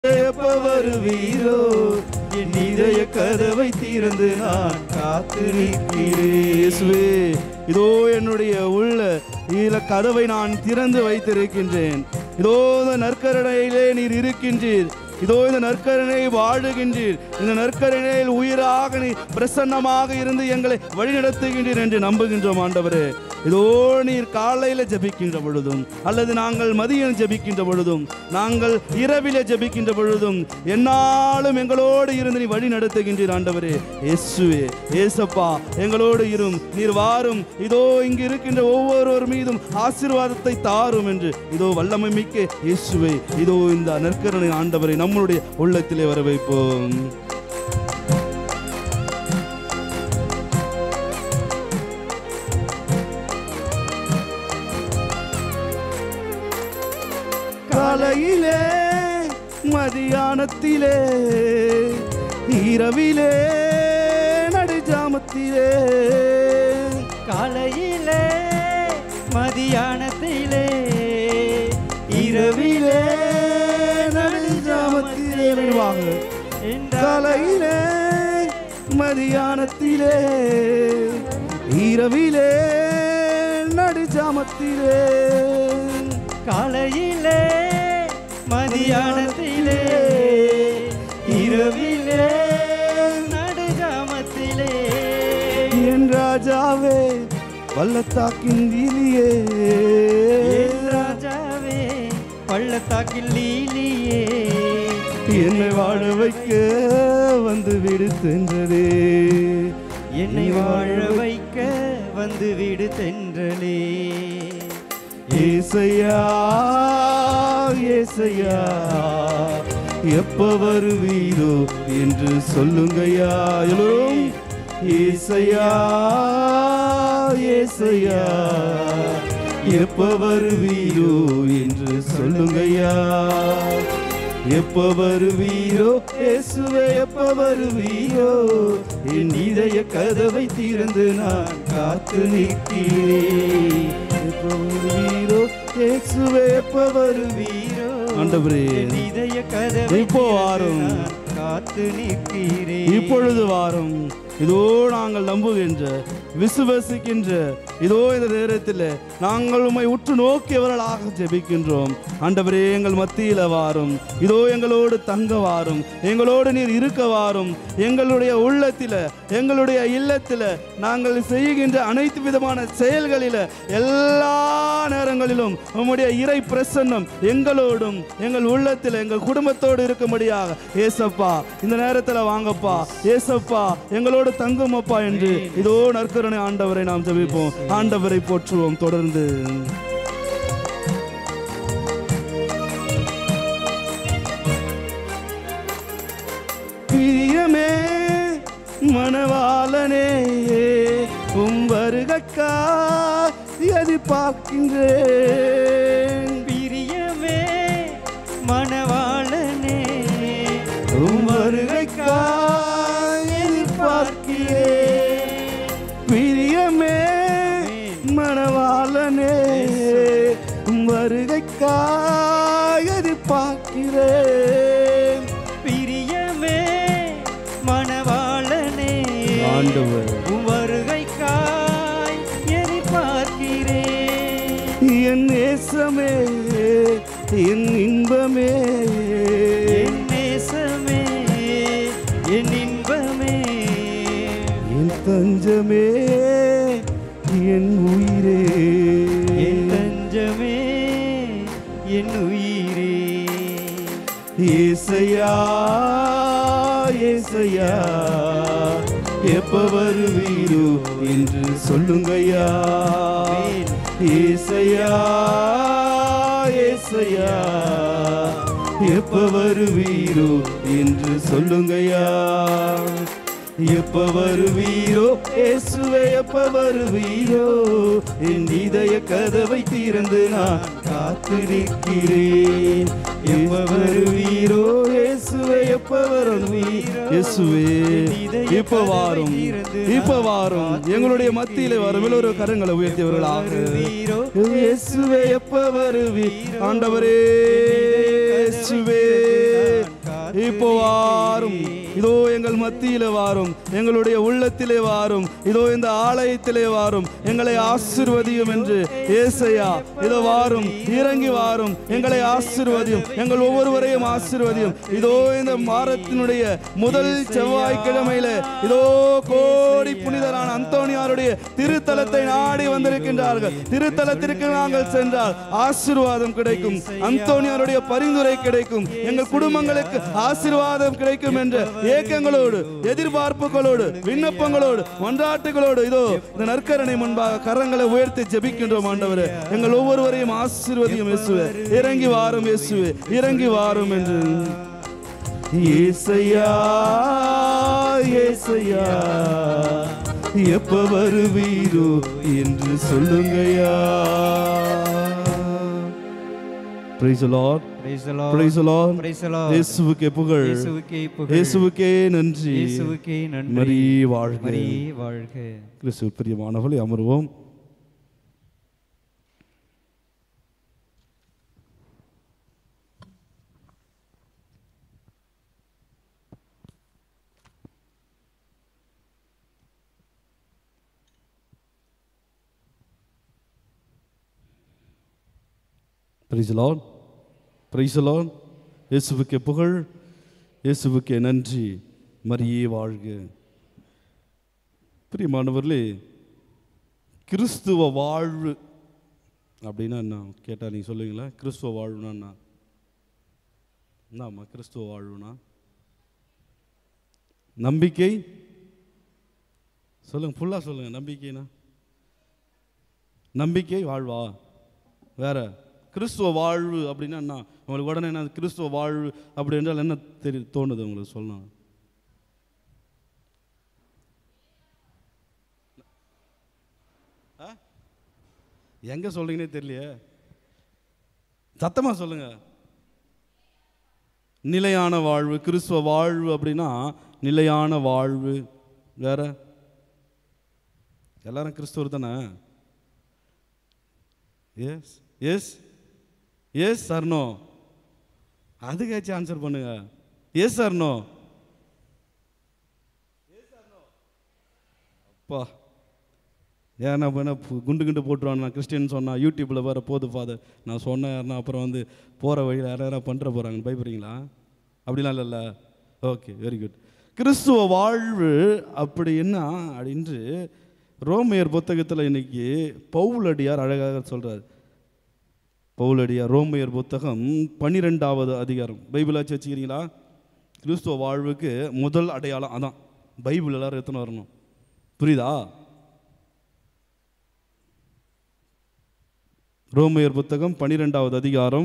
எப்ப வருவீரோ என் இதய கதவை திறந்து நான் காத்து நிற்கிறேன் இயேசுவே இதோ என்னுடைய உள்ள இதில கதவை நான் திறந்து வைத்திருக்கின்றேன் இதோ இந்த நற்கரணையிலே நீர் இருக்கின்றீர் இதோ இந்த நற்கரணையை வாழுகின்றீர் இந்த நற்கரணையில் உயிராக நீ பிரசன்னமாக இருந்து எங்களை வழிநடத்துகின்றீர் என்று நம்புகின்றோம் ஆண்டவரே இதோ நீர் காலையில ஜெபிக்கின்ற பொழுதும் அல்லது நாங்கள் மதியம் ஜெபிக்கின்ற பொழுதும் நாங்கள் இரவிலே ஜெபிக்கின்ற பொழுதும் என்னாலும் எங்களோடு இருந்து நீ வழி நடத்துகின்றீர் ஆண்டவரே இயேசுவே ஏசப்பா எங்களோடு இரும் நீர் வாரும் இதோ இங்கு இருக்கின்ற ஒவ்வொருவர் மீதும் ஆசீர்வாதத்தை தாரும் என்று இதோ வல்லமை மிக்க இயேசுவே இதோ இந்த நற்கரணை ஆண்டவரை நம்முடைய உள்ளத்திலே வர வைப்போம் காலையிலே மதியானத்திலே இரவிலே நடுஜாமத்திலே காலையிலே மதியானத்திலே இரவிலே நடுஜாமத்திலே வாங்க காலையிலே மதியானத்திலே இரவிலே நடுஜாமத்திலே காலையிலே மதியானத்திலே இரவிலே நடுஜாமத்திலே என் ராஜாவே பள்ளத்தாக்கின் வீதியே என் ராஜாவே பள்ளத்தாக்கில் லீலியே என்னை வாழ வைக்க வந்து விடு சென்றதே என்னை வாழ வைக்க வந்து விடு தென்றலே ஏசையா ஏசையா எப்ப வருவீரோ என்று சொல்லுங்கய்யா எல்லோரும் ஏசையா ஏசையா எப்ப வருவீரோ என்று சொல்லுங்கய்யா எப்ப வருவீரோ இயேசுவே எப்ப வருவீரோ என் இதய கதவை திறந்து நான் காத்து நிற்கிறேன் எப்ப வருவீரோ இயேசுவே எப்ப வருவீரோ ஆண்டவரே என் இதய கதவை இப்போ திறந்து வாரும். நான் காத்து நிற்கிறேன் இப்பொழுது வாரும் இதோ நாங்கள் நம்புகின்ற விசுவசிக்கின்ற இதோ இந்த நேரத்தில் நாங்கள் உம்மை உற்று நோக்கியவர்களாக ஜெபிக்கின்றோம் ஆண்டவரே எங்கள் மத்தியில வாரும் இதோ எங்களோடு தங்க வாரும் எங்களோடு நீர் இருக்க வாரும் எங்களுடைய உள்ளத்தில எங்களுடைய இல்லத்தில நாங்கள் செய்கின்ற அனைத்து விதமான செயல்களில எல்லா நேரங்களிலும் உம்முடைய இறை பிரசன்னம் எங்களோடும் எங்கள் உள்ளத்தில் எங்கள் குடும்பத்தோடு இருக்கும்படியாக ஏசப்பா இந்த நேரத்தில் வாங்கப்பா ஏசப்பா எங்களோடு தங்கும் அப்பா என்று இதோ நற்கருணை ஆண்டவரை நாம் ஜெபிப்போம் ஆண்டவரை போற்றுவோம் தொடர்ந்து பிரியமே மணவாளனே உம் வருகக்கா எதிர்பார்க்கின்றேன் பிரியமே மணவாளனே உம் வருகைக்கா எதிர்பார்க்கிறேன் பிரியமே மணவாளனே உம் வருகைக்கா எதிர்பார்க்கிறேன் பிரியமே மணவாளனே ஆண்டவர். உம் வருகைக்காய் எதிர்பார்க்கிறேன் என் நேசமே என் இன்பமே என் நேசமே என் இன்பமே என் தஞ்சமே என் உயிரே என் தஞ்சமே என் உயிரே ஏசையா ஏசையா எப்ப வருவீரோ என்று சொல்லுங்கய்யா ஏசையா ஏசையா எப்ப வருவீரோ என்று சொல்லுங்கய்யா எப்ப வருவீரோ இயேசுவே எப்ப வருவீரோ என் இதய கதவை திறந்து நான் காத்து நிற்கிறேன் எப்ப வருவீரோ இயேசுவே எப்ப வருவீரோ இயேசுவே இப்ப வாரும் இப்ப வாரும் எங்களுடைய மத்தியிலே வரும் ஒரு கரங்களை உயர்த்தியவர்களாக இயேசுவே எப்ப வருவி ஆண்டவரே இயேசுவே இப்போ வாரும் இதோ எங்கள் மத்தியிலே வாரும் எங்களுடைய உள்ளத்திலே வாரும் இதோ இந்த ஆலயத்திலே வாரும் எங்களை ஆசிர்வதியும் என்று ஏசையா இதோ வாரும் இறங்கி வாரும் எங்களை ஆசிர்வதியும் எங்கள் ஒவ்வொருவரையும் ஆசிர்வதியும் இதோ இந்த மாதத்தினுடைய முதல் செவ்வாய்க்கிழமையில இதோ கோடி புனிதரான அந்தோனியாருடைய திருத்தலத்தை நாடி வந்திருக்கின்றார்கள் திருத்தலத்திற்கு நாங்கள் சென்றால் ஆசீர்வாதம் கிடைக்கும் அந்தோனியாருடைய பரிந்துரை கிடைக்கும் எங்கள் குடும்பங்களுக்கு ஆசீர்வாதம் கிடைக்கும் என்ற ஏக்கங்களோடு எதிர்பார்ப்புகளோடு விண்ணப்பங்களோடு மன்றாட்டுகளோடு இதோ இந்த நற்கரணை முன்பாக கரங்களை உயர்த்தி ஜெபிக்கின்றோம் ஆண்டவரே எங்கள் ஒவ்வொருவரையும் ஆசீர்வதியும் இயேசுவே இறங்கி வாரும் இயேசுவே இறங்கி வாரும் என்று ஏசையா ஏசையா எப்ப வருவீரோ என்று சொல்லுங்கய்யா Praise the Lord. Praise the Lord. Praise the Lord. Praise the Lord. இயேசுவுக்கே புகழ் இயேசுவுக்கே புகழ். இயேசுவுக்கே நன்றி இயேசுவுக்கே நன்றி. மரி வாழ்க மரி வாழ்க கிறிஸ்துவ பிரியமானவளை அமர்வோம் பிரைஸ் லார்ட் பிரைஸ் லார்ட் இயேசுவுக்கே புகழ் இயேசுவுக்கே நன்றி மரியே வாழ்க பிரியமானவர்களே கிறிஸ்துவ வாழ்வு அப்படின்னா என்ன கேட்டால் நீங்கள் சொல்லுவீங்களா கிறிஸ்துவ வாழ்வுனா என்ன என்னம்மா கிறிஸ்துவ வாழ்வுனா நம்பிக்கை சொல்லுங்க ஃபுல்லாக சொல்லுங்க நம்பிக்கைனா நம்பிக்கை வாழ்வா வேற கிறிஸ்துவ வாழ்வு அப்படின்னா என்ன உங்களுக்கு உடனே என்ன கிறிஸ்துவ வாழ்வு அப்படி என்றால் என்ன தெரி தோணுது உங்களுக்கு சொல்லணும் ஆ? எங்க சொல்றீங்கன்னே தெரியலையே சத்தமா சொல்லுங்க நிலையான வாழ்வு கிறிஸ்துவ வாழ்வு அப்படின்னா நிலையான வாழ்வு வேற எல்லாரும் கிறிஸ்துவர் தானே எஸ் எஸ் எஸ் சர்னோ அதுக்காச்சும் ஆன்சர் பண்ணுங்க எஸ் சர்னோ அப்பா ஏன்னா பண்ண குண்டு குண்டு போட்டுருவான் நான் கிறிஸ்டியன் சொன்னா யூடியூப்பில் வர போது ஃபாதர் நான் சொன்னேன் யாருன்னா அப்புறம் வந்து போகிற வழியில் யாரும் யாராவது பண்ணுற போகிறாங்கன்னு பயப்படுறீங்களா அப்படிலாம் இல்லைல்ல ஓகே வெரி குட் கிறிஸ்துவ வாழ்வு அப்படி என்ன அப்படின்று ரோமையர் புத்தகத்தில் இன்னைக்கு பவுலடியார் அழகாக சொல்கிறார் பவுலடியார் ரோமையர் புத்தகம் பன்னிரெண்டாவது அதிகாரம் பைபிளாச்சும் வச்சுக்கிறீங்களா கிறிஸ்துவ வாழ்வுக்கு முதல் அடையாளம் அதான் பைபிள் எல்லாரும் எத்தனை வரணும் புரியுதா ரோமையர் புத்தகம் பன்னிரெண்டாவது அதிகாரம்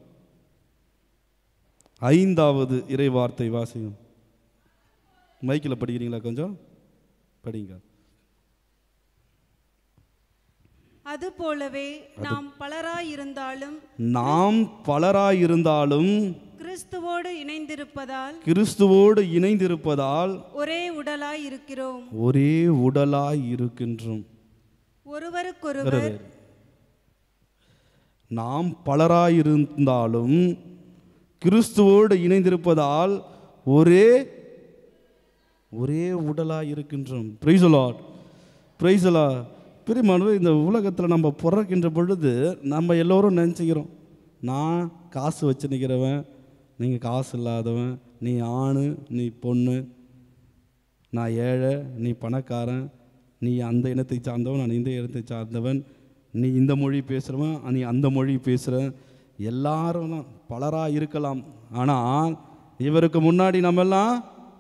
ஐந்தாவது இறை வார்த்தை வாசியும் மைக்கில் படிக்கிறீங்களா கொஞ்சம் படிங்க அதுபோலவே நாம் பலராயிருந்தாலும் நாம் பலராயிருந்தாலும் கிறிஸ்துவோடு இணைந்திருப்பதால் கிறிஸ்துவோடு இணைந்திருப்பதால் ஒரே உடலாய் இருக்கிறோம் ஒரே உடலாய் இருக்கின்றோம் ஒருவருக்கொருவர் நாம் பலராயிருந்தாலும் கிறிஸ்துவோடு இணைந்திருப்பதால் ஒரே ஒரே உடலாய் இருக்கின்றோம் பிரைஸ் லார்ட் பிரைஸ் பிரிமானு இந்த உலகத்தில் நம்ம பிறக்கின்ற பொழுது நம்ம எல்லோரும் நினச்சிக்கிறோம் நான் காசு வச்சு நிற்கிறவன் நீங்கள் காசு இல்லாதவன் நீ ஆண் நீ பொண்ணு நான் ஏழை நீ பணக்காரன் நீ அந்த இனத்தை சார்ந்தவன் நான் இந்த இனத்தை சார்ந்தவன் நீ இந்த மொழி பேசுகிறவன் நீ அந்த மொழி பேசுகிற எல்லாரும் தான் பலராக இருக்கலாம் ஆனால் இவருக்கு முன்னாடி நம்ம எல்லாம்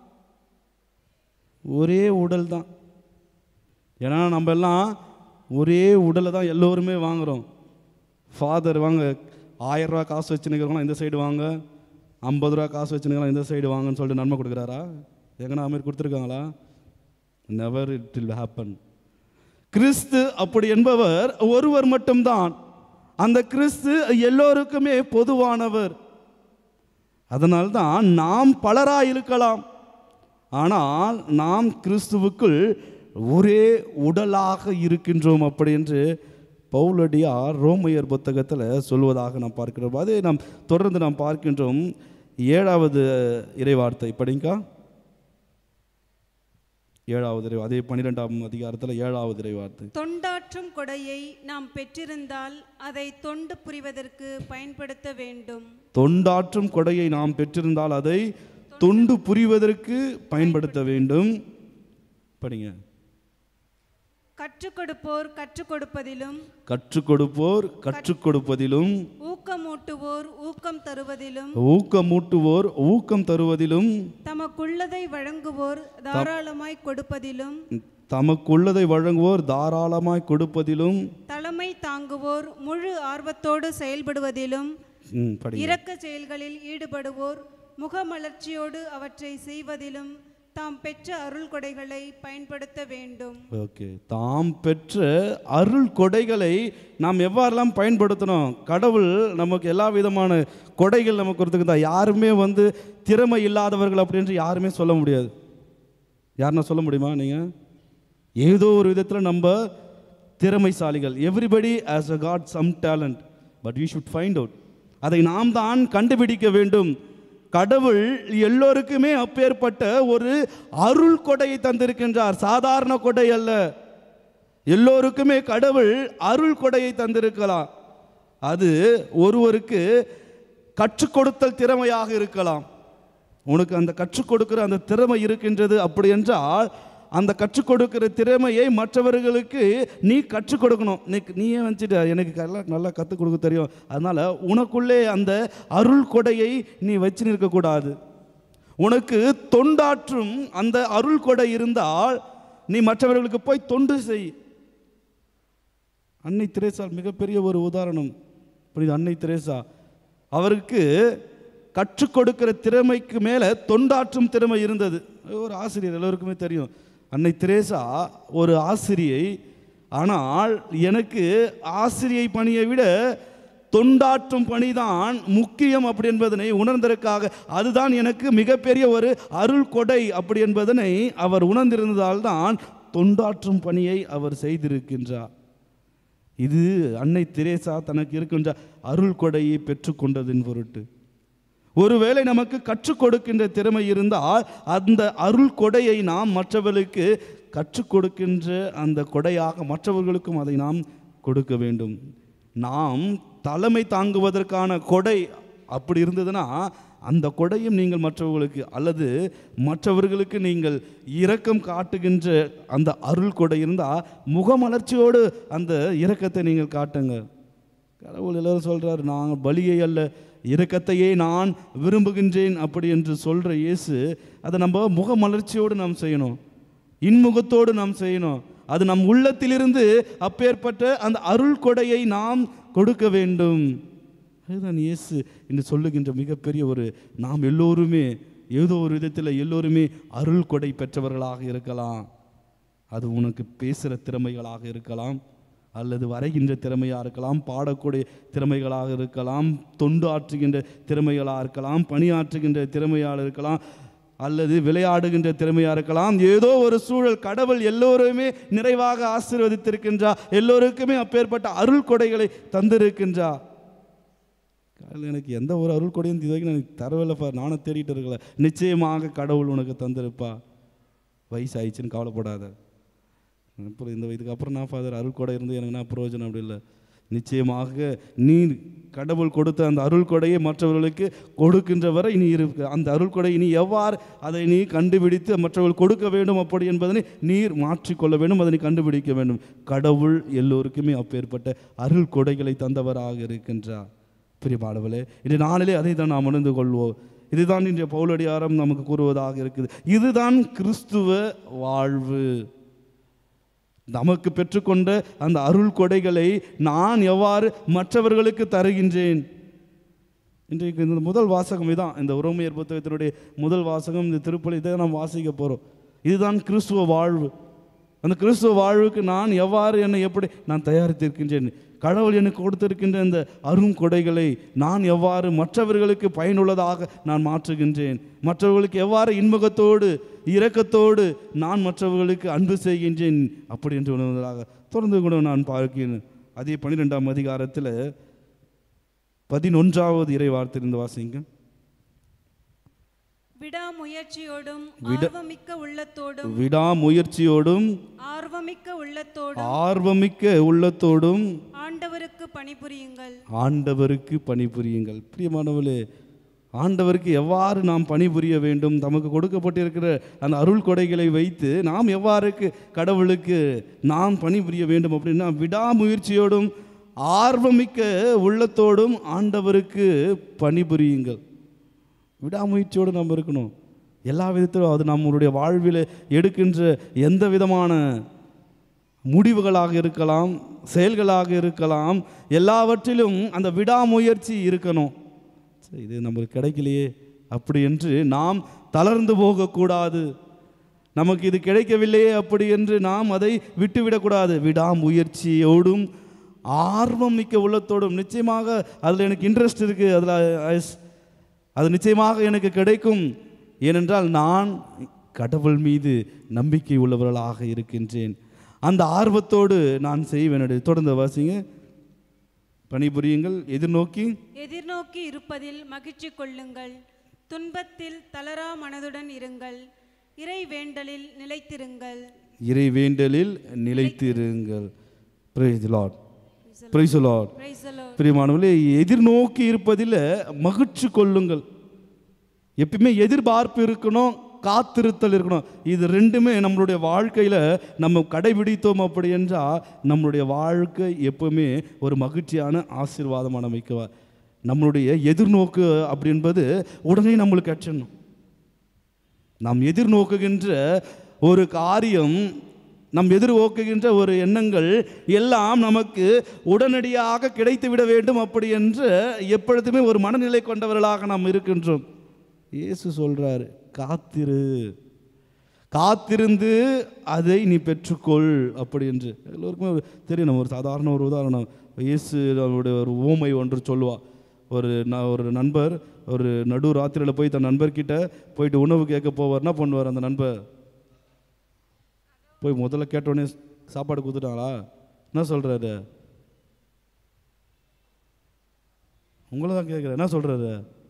ஒரே உடல் தான் ஏன்னா நம்ம எல்லாம் ஒரே உடலை தான் எல்லோருமே வாங்குகிறோம் ஃபாதர் வாங்க ஆயிரம் ரூபா காசு வச்சுருக்கிறவங்களாம் இந்த சைடு வாங்க ஐம்பது ரூபா காசு வச்சுருக்கலாம் இந்த சைடு வாங்கன்னு சொல்லிட்டு நன்மை கொடுக்குறாரா எங்கன்னா மாதிரி கொடுத்துருக்காங்களா நெவர் இட் வில் ஹேப்பன் கிறிஸ்து அப்படி என்பவர் ஒருவர் மட்டும்தான் அந்த கிறிஸ்து எல்லோருக்குமே பொதுவானவர் அதனால்தான் நாம் பலராய் இருக்கலாம் ஆனால் நாம் கிறிஸ்துவுக்குள் ஒரே உடலாக இருக்கின்றோம் அப்படி என்று பவுலடியார் ரோமையர் புத்தகத்தில் சொல்வதாக நாம் பார்க்கிறோம் அதை நாம் தொடர்ந்து நாம் பார்க்கின்றோம் ஏழாவது இறைவார்த்தை படிங்கா ஏழாவது இறை அதே பன்னிரெண்டாம் அதிகாரத்தில் ஏழாவது இறைவார்த்தை தொண்டாற்றும் கொடையை நாம் பெற்றிருந்தால் அதை தொண்டு புரிவதற்கு பயன்படுத்த வேண்டும் தொண்டாற்றும் கொடையை நாம் பெற்றிருந்தால் அதை தொண்டு புரிவதற்கு பயன்படுத்த வேண்டும் படிங்க கற்றுக் கொடுப்போர் கற்றுக் கொடுப்பதிலும் கற்றுக் கொடுப்போர் கற்றுக் கொடுப்பதிலும் ஊக்கமூட்டுவோர் ஊக்கம் தருவதிலும் ஊக்கமூட்டுவோர் ஊக்கம் தருவதிலும் தமக்குள்ளதை வழங்குவோர் தாராளமாய் கொடுப்பதிலும் தமக்குள்ளதை வழங்குவோர் தாராளமாய் கொடுப்பதிலும் தலைமை தாங்குவோர் முழு ஆர்வத்தோடு செயல்படுவதிலும் ம், படிங்க இரக்க செயல்களில் ஈடுபடுவோர் முகமலர்ச்சியோடு அவற்றை செய்வதிலும் தாம் பெற்ற அருள் கொடைகளை பயன்படுத்த வேண்டும் ஓகே தாம் பெற்ற அருள் கொடைகளை நாம் எவ்வாறெல்லாம் பயன்படுத்தணும் கடவுள் நமக்கு எல்லா விதமான கொடைகள் நமக்கு கொடுத்துருந்தா யாருமே வந்து திறமை இல்லாதவர்கள் அப்படின்று யாருமே சொல்ல முடியாது யாருன்னா சொல்ல முடியுமா நீங்கள் ஏதோ ஒரு விதத்தில் நம்ம திறமைசாலிகள் everybody has a got some talent but we should find out அதை நாம் தான் கண்டுபிடிக்க வேண்டும் கடவுள் எல்லோருக்குமே அப்பேற்பட்ட ஒரு அருள் கொடையை தந்திருக்கின்றார் சாதாரண கொடை அல்ல எல்லோருக்குமே கடவுள் அருள் கொடையை தந்திருக்கலாம் அது ஒருவருக்கு கற்றுக் கொடுத்தல் திறமையாக இருக்கலாம் உனக்கு அந்த கற்றுக் கொடுக்கிற அந்த திறமை இருக்கின்றது அப்படி என்றால் அந்த கற்றுக் கொடுக்கிற திறமையை மற்றவர்களுக்கு நீ கற்றுக் கொடுக்கணும் நீ நீயே வந்துட்டு எனக்கு நல்லா நல்லா கற்றுக் கொடுக்க தெரியும் அதனால் உனக்குள்ளே அந்த அருள் கொடையை நீ வச்சு நிற்கக்கூடாது உனக்கு தொண்டாற்றும் அந்த அருள் கொடை இருந்தால் நீ மற்றவர்களுக்கு போய் தொண்டு செய் அன்னை திரேசால் மிகப்பெரிய ஒரு உதாரணம் புரியுது அன்னை திரேசா அவருக்கு கற்றுக் கொடுக்கிற திறமைக்கு மேலே தொண்டாற்றும் திறமை இருந்தது ஒரு ஆசிரியர் எல்லோருக்குமே தெரியும் அன்னை திரேசா ஒரு ஆசிரியை ஆனால் எனக்கு ஆசிரியை பணியை விட தொண்டாற்றும் பணிதான் முக்கியம் அப்படி என்பதனை உணர்ந்ததற்காக அதுதான் எனக்கு மிகப்பெரிய ஒரு அருள் கொடை அப்படி என்பதனை அவர் உணர்ந்திருந்ததால் தான் தொண்டாற்றும் பணியை அவர் செய்திருக்கின்றார் இது அன்னை திரேசா தனக்கு இருக்கின்ற அருள் கொடையை பெற்றுக்கொண்டதின் பொருட்டு ஒருவேளை நமக்கு கற்றுக் கொடுக்கின்ற திறமை இருந்தால் அந்த அருள் கொடையை நாம் மற்றவர்களுக்கு கற்றுக் கொடுக்கின்ற அந்த கொடையாக மற்றவர்களுக்கும் அதை நாம் கொடுக்க வேண்டும் நாம் தலைமை தாங்குவதற்கான கொடை அப்படி இருந்ததுன்னா அந்த கொடையும் நீங்கள் மற்றவர்களுக்கு அல்லது மற்றவர்களுக்கு நீங்கள் இரக்கம் காட்டுகின்ற அந்த அருள் கொடை இருந்தால் முகமலர்ச்சியோடு அந்த இரக்கத்தை நீங்கள் காட்டுங்க கடவுள் எல்லாரும் சொல்றாரு நான் பலியை அல்ல இரக்கத்தையே நான் விரும்புகின்றேன் அப்படி என்று சொல்ற இயேசு அதை நம்ம முகமலர்ச்சியோடு நாம் செய்யணும் இன்முகத்தோடு நாம் செய்யணும் அது நம் உள்ளத்திலிருந்து அப்பேற்பட்ட அந்த அருள் கொடையை நாம் கொடுக்க வேண்டும் அதுதான் இயேசு என்று சொல்லுகின்ற மிகப்பெரிய ஒரு நாம் எல்லோருமே ஏதோ ஒரு விதத்தில் எல்லோருமே அருள் கொடை பெற்றவர்களாக இருக்கலாம் அது உனக்கு பேசுகிற திறமைகளாக இருக்கலாம் அல்லது வரைகின்ற திறமையாக இருக்கலாம் பாடக்கூடிய திறமைகளாக இருக்கலாம் தொண்டு ஆற்றுகின்ற திறமைகளாக இருக்கலாம் பணியாற்றுகின்ற திறமையாக இருக்கலாம் அல்லது விளையாடுகின்ற திறமையாக இருக்கலாம் ஏதோ ஒரு சூழல் கடவுள் எல்லோருமே நிறைவாக ஆசீர்வதித்திருக்கின்றார் எல்லோருக்குமே அப்பேற்பட்ட அருள் கொடைகளை தந்திருக்கின்றார் கடவுள் எனக்கு எந்த ஒரு அருள் கொடையும் இது வரைக்கும் எனக்கு தரவில்லைப்பா நானும் தேடிட்டு இருக்கல நிச்சயமாக கடவுள் உனக்கு தந்திருப்பா வயசாயிடுச்சுன்னு கவலைப்படாத அப்புறம் இந்த இதுக்கப்புறம் நான் ஃபாதர் அருள் கொடை இருந்து எனக்கு நான் பிரயோஜனம் அப்படி இல்லை நிச்சயமாக நீ கடவுள் கொடுத்த அந்த அருள் கொடையை மற்றவர்களுக்கு கொடுக்கின்ற வரை நீ இருக்கு அந்த அருள் கொடை நீ எவ்வாறு அதை நீ கண்டுபிடித்து மற்றவர்கள் கொடுக்க வேண்டும் அப்படி என்பதனை நீர் மாற்றிக்கொள்ள வேண்டும் அதனை கண்டுபிடிக்க வேண்டும் கடவுள் எல்லோருக்குமே அப்பேற்பட்ட அருள் கொடைகளை தந்தவராக இருக்கின்றார் பிரியமானவளே இன்று நாளிலே அதை தான் நாம் உணர்ந்து கொள்வோம் இதுதான் இன்றைய பவுலடியாரம் நமக்கு கூறுவதாக இருக்குது இதுதான் கிறிஸ்துவ வாழ்வு நமக்கு பெற்றுக்கொண்ட அந்த அருள் கொடைகளை நான் எவ்வாறு மற்றவர்களுக்கு தருகின்றேன் இன்றைக்கு இந்த முதல் வாசகம் இதான் இந்த உரோமையர் புத்தகத்தினுடைய முதல் வாசகம் இந்த திருப்பலி இதை நாம் வாசிக்க போகிறோம் இதுதான் கிறிஸ்துவ வாழ்வு அந்த கிறிஸ்துவ வாழ்வுக்கு நான் எவ்வாறு என்னை எப்படி நான் தயாரித்திருக்கின்றேன் கடவுள் எனக்கு கொடுத்திருக்கின்ற இந்த அரும் கொடைகளை நான் எவ்வாறு மற்றவர்களுக்கு பயனுள்ளதாக நான் மாற்றுகின்றேன் மற்றவர்களுக்கு எவ்வாறு இன்முகத்தோடு இரக்கத்தோடு நான் மற்றவர்களுக்கு அன்பு செய்கின்றேன் அப்படி என்று உணர்வதாக தொடர்ந்து கூட நான் பார்க்கிறேன் அதே பன்னிரெண்டாம் அதிகாரத்தில் பதினொன்றாவது இறை வார்த்தையிலிருந்து வாசிங்க விடாமுயற்சியோடும் விட- ஆர்வமிக்க உள்ளத்தோடும் விடாமுயற்சியோடும் ஆர்வமிக்க உள்ளத்தோடும் ஆர்வமிக்க உள்ளத்தோடும் ஆண்டவருக்கு பணிபுரியுங்கள் ஆண்டவருக்கு பணிபுரியுங்கள் பிரியமானவர்களே ஆண்டவருக்கு எவ்வாறு நாம் பணிபுரிய வேண்டும் தமக்கு கொடுக்கப்பட்டிருக்கிற அந்த அருள் கொடைகளை வைத்து நாம் எவ்வாறுக்கு கடவுளுக்கு நாம் பணிபுரிய வேண்டும் அப்படின்னா விடாமுயற்சியோடும் ஆர்வமிக்க உள்ளத்தோடும் ஆண்டவருக்கு பணிபுரியுங்கள் விடாமுயற்சியோடு நாம் இருக்கணும் எல்லா விதத்திலும் அது நம்மளுடைய வாழ்வில் எடுக்கின்ற எந்த விதமான முடிவுகளாக இருக்கலாம் செயல்களாக இருக்கலாம் எல்லாவற்றிலும் அந்த விடாமுயற்சி இருக்கணும் சரி, இது நமக்கு கிடைக்கலையே அப்படி என்று நாம் தளர்ந்து போகக்கூடாது நமக்கு இது கிடைக்கவில்லையே அப்படி என்று நாம் அதை விட்டுவிடக்கூடாது விடாமுயற்சியோடும் ஆர்வம் மிக்க உள்ளத்தோடும் நிச்சயமாக அதில் எனக்கு இன்ட்ரெஸ்ட் இருக்குது அதில் அது நிச்சயமாக எனக்கு கிடைக்கும் ஏனென்றால் நான் கடவுள் மீது நம்பிக்கை உள்ளவர்களாக இருக்கின்றேன் அந்த ஆர்வத்தோடு நான் செய்வேன் தொடர்ந்து வாசிங்க பணிபுரியுங்கள் எதிர்நோக்கி எதிர்நோக்கி இருப்பதில் மகிழ்ச்சி கொள்ளுங்கள் துன்பத்தில் தளரா மனதுடன் இருங்கள் இறை வேண்டலில் நிலைத்திருங்கள் இறை வேண்டலில் நிலைத்திருங்கள் praise Lord praise Lord Praise the Lord. பிரியமானவர்களே எதிர்நோக்கி இருப்பதில் மகிழ்ச்சி கொள்ளுங்கள் எப்பயுமே எதிர்பார்ப்பு இருக்கணும் காத்திருத்தல் இருக்கணும் இது ரெண்டுமே நம்மளுடைய வாழ்க்கையில் நம்ம கடைபிடித்தோம் அப்படி என்றால் நம்மளுடைய வாழ்க்கை எப்பவுமே ஒரு மகிழ்ச்சியான ஆசீர்வாதமான அமைக்கவா நம்மளுடைய எதிர்நோக்கு அப்படி என்பது உடனே நம்மளுக்கு அச்சணும் நாம் எதிர்நோக்குகின்ற ஒரு காரியம் நம் எதிர்நோக்குகின்ற ஒரு எண்ணங்கள் எல்லாம் நமக்கு உடனடியாக கிடைத்து விட வேண்டும் அப்படி என்று எப்பொழுதுமே ஒரு மனநிலை கொண்டவர்களாக நாம் இருக்கின்றோம் இயேசு சொல்றாரு காத்திரு காத்திருந்து அதை நீ பெற்றுக்கொள் அப்படி என்று எல்லோருக்குமே ஒரு- தெரியும் நம்ம ஒரு சாதாரண ஒரு உதாரணம் இயேசு அவருடைய ஒரு ஊமை ஒன்று சொல்லுவா ஒரு ந- ஒரு நண்பர் ஒரு நடு ராத்திரியில் போய் தன் நண்பர்கிட்ட போயிட்டு உணவு கேட்க போவார் என்ன பண்ணுவார் அந்த நண்பர் போய் முதல்ல கேட்டோடனே சாப்பாடு கொடுத்துட்டாங்களா என்ன சொல்கிறாரு உங்களை தான் கேட்குறேன் என்ன சொல்கிறாரு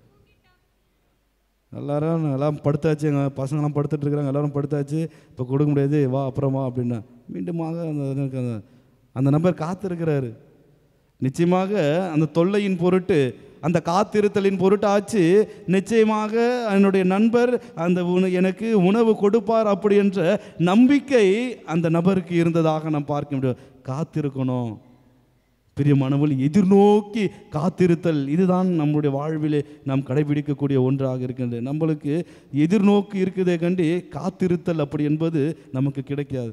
எல்லாரும் எல்லாம் படுத்தாச்சு எங்கள் பசங்களாம் படுத்துட்டு இருக்கிறாங்க எல்லாரும் படுத்தாச்சு இப்போ கொடுக்க முடியாது வா அப்புறமா அப்படின்னா மீண்டுமாக அந்த எனக்கு அந்த- அந்த நபர் காத்திருக்கிறாரு நிச்சயமாக அந்த தொல்லையின் பொருட்டு அந்த காத்திருத்தலின் பொருட்டாச்சு நிச்சயமாக என்னுடைய நண்பர் அந்த உண எனக்கு உணவு கொடுப்பார் அப்படி என்ற நம்பிக்கை அந்த நபருக்கு இருந்ததாக நாம் பார்க்க முடியும் காத்திருக்கணும் பிரியமானவள் எதிர்நோக்கி காத்திருத்தல் இதுதான் நம்முடைய வாழ்விலே நாம் கடைபிடிக்கக்கூடிய ஒன்றாக இருக்கின்றது நம்மளுக்கு எதிர்நோக்கு இருக்குதே கண்டி காத்திருத்தல் அப்படி என்பது நமக்கு கிடைக்காது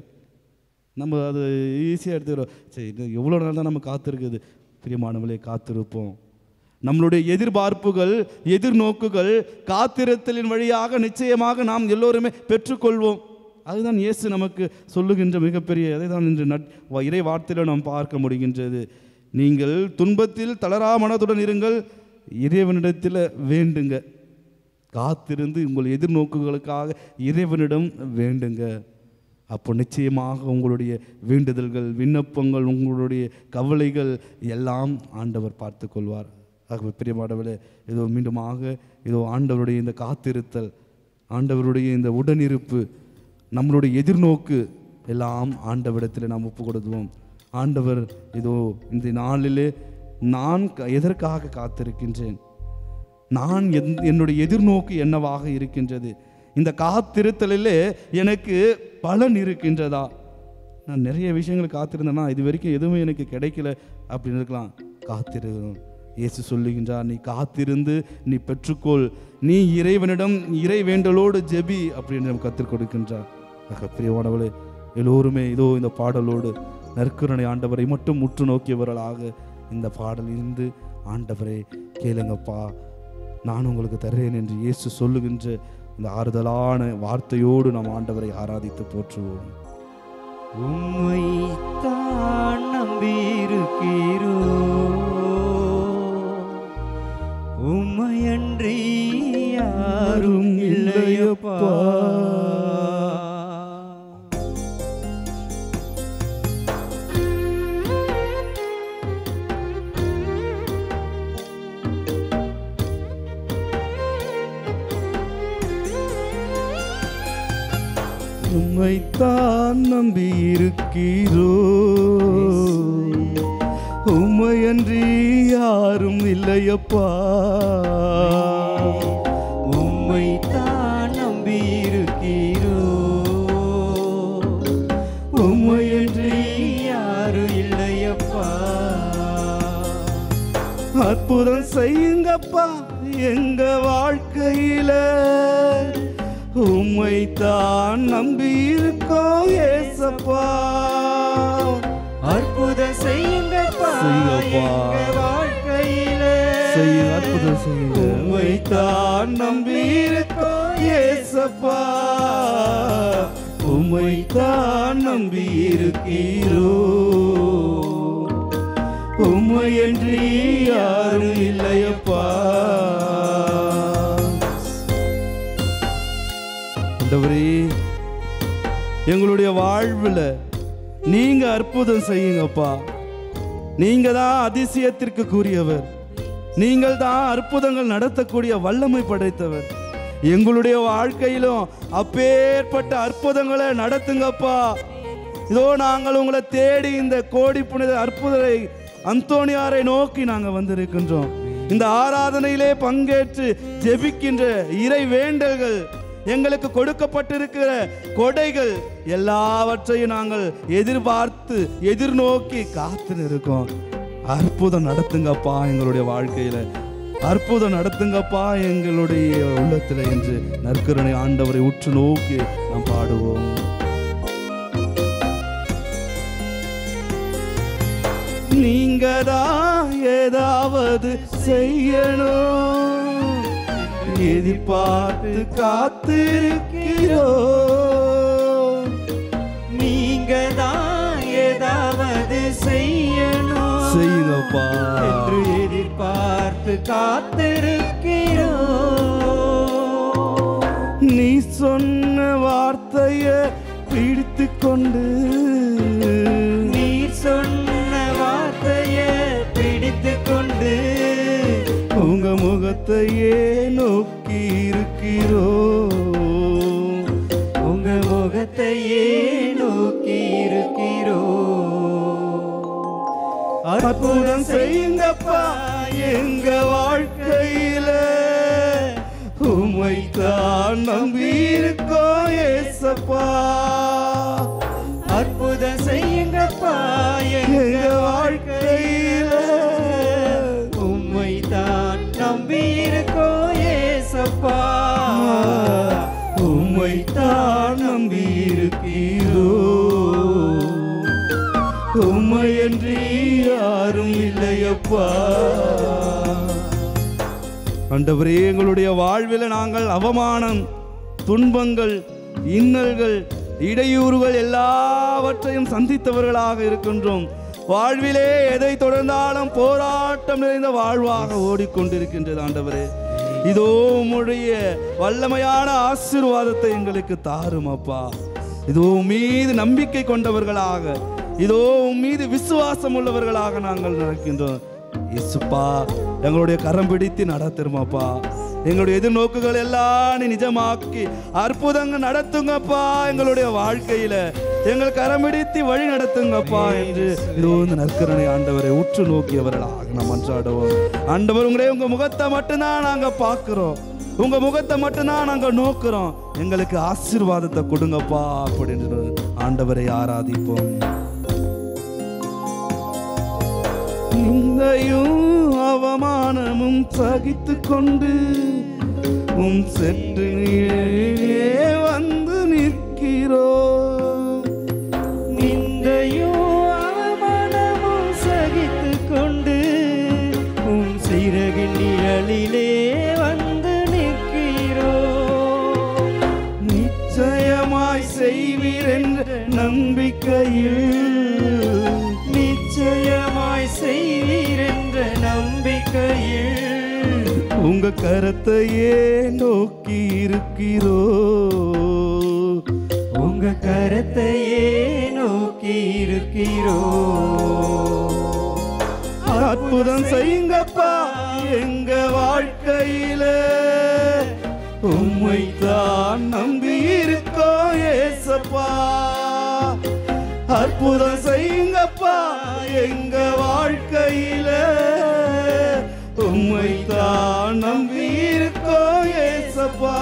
நம்ம அது ஈஸியாக எடுத்துக்கிறோம் சரி இது எவ்வளோ நாள் தான் நம்ம காத்திருக்குது பிரியமானவளே காத்திருப்போம் நம்மளுடைய எதிர்பார்ப்புகள் எதிர்நோக்குகள் காத்திருத்தலின் வழியாக நிச்சயமாக நாம் எல்லோருமே பெற்றுக்கொள்வோம் அதுதான் இயேசு நமக்கு சொல்லுகின்ற மிகப்பெரிய அதை தான் இன்று நட் வ- இறை வார்த்தையில் நாம் பார்க்க முடிகின்றது நீங்கள் துன்பத்தில் தளரா மனதுடன் இருங்கள் இறைவனிடத்தில் வேண்டுங்க காத்திருந்து உங்கள் எதிர்நோக்குகளுக்காக இறைவனிடம் வேண்டுங்க அப்போ நிச்சயமாக உங்களுடைய வேண்டுதல்கள் விண்ணப்பங்கள் உங்களுடைய கவலைகள் எல்லாம் ஆண்டவர் பார்த்து கொள்வார் ஆகவே பிரியமானவர்களே இதோ மீண்டுமாக இதோ ஆண்டவருடைய இந்த காத்திருத்தல் ஆண்டவருடைய இந்த உடனிருப்பு நம்மளுடைய எதிர்நோக்கு எல்லாம் ஆண்டவரிடத்தில் நாம் ஒப்பு கொடுத்துவோம் ஆண்டவர் இதோ இந்த நாளிலே நான் க- எதற்காக காத்திருக்கின்றேன் நான் என்- என்னுடைய எதிர்நோக்கு என்னவாக இருக்கின்றது இந்த காத்திருத்தலிலே எனக்கு பலன் இருக்கின்றதா நான் நிறைய விஷயங்கள் காத்திருந்தேன்னா இது வரைக்கும் எதுவுமே எனக்கு கிடைக்கல அப்படின்னு இருக்கலாம் காத்திருக்கிறோம் இயேசு சொல்லுகின்றார் நீ காத்திருந்து நீ பெற்றுக்கொள் நீ இறைவனிடம் இறை வேண்டலோடு ஜெபி அப்படின்னு நம்ம கற்றுக் கொடுக்கின்றார் ஆக பிரியமானவளே எல்லோருமே இதோ இந்த பாடலோடு நற்கருணை ஆண்டவரை மட்டும் உற்று நோக்கியவர்களாக இந்த பாடல் இருந்து ஆண்டவரே கேளுங்கப்பா நான் உங்களுக்கு தருகிறேன் என்று இயேசு சொல்லுகின்ற இந்த ஆறுதலான வார்த்தையோடு நாம் ஆண்டவரை ஆராதித்து போற்றுவோம் உம்மை தான் நம்பியிருக்கிறோ உம்மையன்றி யாரும் இல்லையப்பா உம்மைத்தான் நம்பி இருக்கிறோ உம்மையன்றி யாரும் இல்லையப்பா உம்மை தான் நம்பி இருக்கிறோ உம்மையன்றி யாரும் இல்லையப்பா அற்புதம் செய்யுங்கப்பா எங்க வாழ்க்கையில உம்மைத்தான் நம்பி இருக்கோம் ஏசப்பா அற்புதம் செய்யுங்கப்பா செய்யுங்கப்பா. எங்க வாழ்க்கையில செய்யுங்க அற்புதம் செய்யுங்க உம்மைத்தான் நம்பி இருக்கோம் ஏசப்பா உம்மைத்தான் நம்பி இருக்கீரோ உம்மையன்றி யாரும் இல்லையப்பா ஆண்டவரே எங்களுடைய வாழ்வுல நீங்க அற்புதம் செய்யுங்கப்பா நீங்க தான் அதிசயத்திற்கு கூறியவர் நீங்கள் தான் அற்புதங்கள் நடத்தக்கூடிய வல்லமை படைத்தவர் எங்களுடைய வாழ்க்கையிலும் அப்பேற்பட்ட அற்புதங்களை நடத்துங்கப்பா இதோ நாங்கள் உங்களை தேடி இந்த கோடி புனித அற்புதரை அந்தோணியாரை நோக்கி நாங்கள் வந்திருக்கின்றோம் இந்த ஆராதனையிலே பங்கேற்று ஜெபிக்கின்ற இறை வேண்டல்கள் எங்களுக்கு கொடுக்கப்பட்டிருக்கிற கொடைகள் எல்லாவற்றையும் நாங்கள் எதிர்பார்த்து எதிர்நோக்கி காத்து இருக்கோம் அற்புதம் நடத்துங்கப்பா எங்களுடைய வாழ்க்கையில அற்புதம் நடத்துங்கப்பா எங்களுடைய உள்ளத்துல என்று நற்கருணை ஆண்டவரை உற்று நோக்கி நாம் பாடுவோம் நீங்க தான் ஏதாவது செய்யணும் எதிர்பார்த்து காத்திருக்கிறோ நீங்க தான் ஏதாவது செய்யணும் செய்யுங்கப்பா என்று எதிர்பார்த்து காத்திருக்கிறோம் நீ சொன்ன வார்த்தைய பிடித்து கொண்டு நீர் சொன்ன வார்த்தைய பிடித்து கொண்டு உங்க முகத்தையே நோக்கி இருக்கிறோ உங்க முகத்தையே நோக்கி இருக்கிறோம் அற்புதம் செய்யுங்கப்பா எங்க வாழ்க்கையில உம்மை தான் நம்பி இருக்கோம் ஏசப்பா அற்புதம் செய்யுங்கப்பா எங்க எங்க வாழ்க்கையில உம்மை தான் நம்பி இருக்கோம் ஏசப்பா உம்மை தான் நம்பி இருக்கீரோ உம்மையன்றி யாரும் இல்லையப்பா ஆண்டவரே எங்களுடைய வாழ்வில் நாங்கள் அவமானம் துன்பங்கள் இன்னல்கள் இடையூறுகள் எல்லாவற்றையும் சந்தித்தவர்களாக இருக்கின்றோம் வாழ்விலே எதை தொடர்ந்தாலும் போராட்டம் நிறைந்த வாழ்வாக ஓடிக்கொண்டிருக்கின்றது ஆண்டவரே இதோ உம்முடைய வல்லமையான ஆசீர்வாதத்தை எங்களுக்கு தாரும் அப்பா இதோ உம் மீது நம்பிக்கை கொண்டவர்களாக இதோ உம் மீது விசுவாசம் உள்ளவர்களாக நாங்கள் நடக்கின்றோம் இயேசுப்பா எங்களுடைய கரம் பிடித்து நடத்துருமாப்பா எங்களுடைய எதிர்நோக்குகள் எல்லாம் நீ நிஜமாக்கி அற்புதங்கள் நடத்துங்கப்பா எங்களுடைய வாழ்க்கையில எங்கள் கரம் பிடித்து வழி நடத்துங்கப்பா என்று இதோ இந்த நற்கரணை ஆண்டவரை உற்று நோக்கியவர்களாக நாம் அன்றாடுவோம் ஆண்டவர் உங்களே உங்க முகத்தை மட்டும்தான் நாங்க பார்க்கிறோம் உங்க முகத்தை மட்டும்தான் நாங்க நோக்குறோம் எங்களுக்கு ஆசீர்வாதத்தை கொடுங்கப்பா அப்படின்னு ஆண்டவரை ஆராதிப்போம் நிந்தையும் அவமானமும் சகித்து கொண்டு உம் சென்று நீரே வந்து நிற்கிறோ நிந்தையும் அவமானமும் சகித்துக் கொண்டு உம் சிறகின் நிழலிலே வந்து நிற்கிறோம் நிச்சயமாய் செய்வீர் என்ற நம்பிக்கையில் நிச்சயமாய் செய்வீர் என்ற நம்பிக்கையில் உங்க கரத்தையே நோக்கி இருக்கிறோ உங்க கரத்தையே நோக்கி இருக்கிறோம் அற்புதம் செய்யுங்கப்பா எங்க வாழ்க்கையில உம்மை தான் நம்பி இருக்கோம் ஏசப்பா ஏசப்பா அற்புதம் செய்யுங்கப்பா எங்க வாழ்க்கையில உம்மை தான் நம்பி இருக்கோம் ஏசப்பா